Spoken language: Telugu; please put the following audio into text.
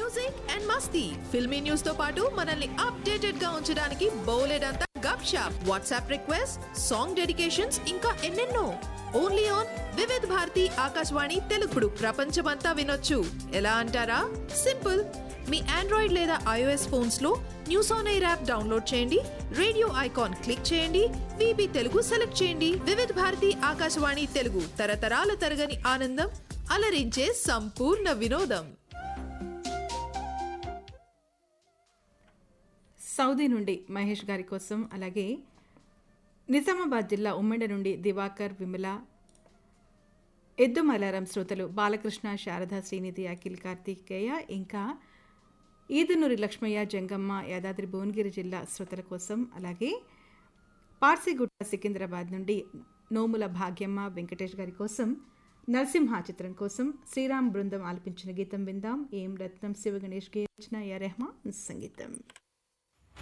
మ్యూజిక్ అండ్ మస్తీ ఫిల్మీ న్యూస్ తో పాటు మనల్ని అప్డేటెడ్ గా ఉంచడానికి బౌలెడంతా గప్ షాప్ వాట్సాప్ రిక్వెస్ట్ సాంగ్ డెడికేషన్స్ ఇంకా ఎన్నెన్నో ఓన్లీ ఆన్ వివిధ్ భారతి ఆకాశవాణి తెలుగుడు ప్రపంచమంతా వినొచ్చు ఎలా అంటారా సింపుల్ మీ ఆండ్రాయిడ్ లేదా ఐఓఎస్ ఫోన్స్ లో news on air app download చేయండి రేడియో ఐకాన్ క్లిక్ చేయండి విబి తెలుగు సెలెక్ట్ చేయండి వివిధ భారతి ఆకాశవాణి తెలుగు తరతరాల తరగని ఆనందం అలరించే సంపూర్ణ వినోదం సౌదీ నుండి మహేష్ గారి కోసం అలాగే నిజామాబాద్ జిల్లా ఉమ్మెడ నుండి దివాకర్ విమల ఎద్దు మలారం శ్రోతలు బాలకృష్ణ శారద శ్రీనిధి అఖిల్ కార్తికేయ ఇంకా ఈదునూరి లక్ష్మయ్య జంగమ్మ యాదాద్రి భువనగిరి జిల్లా శ్రోతల కోసం అలాగే పార్సిగుట్ట సికింద్రాబాద్ నుండి నోముల భాగ్యమ్మ వెంకటేష్ గారి కోసం నరసింహ చిత్రం కోసం శ్రీరామ్ బృందం ఆలపించిన గీతం విందాం ఏం రత్నం శివ గణేష్ గే రచన యా రెహమాన్ సంగీతం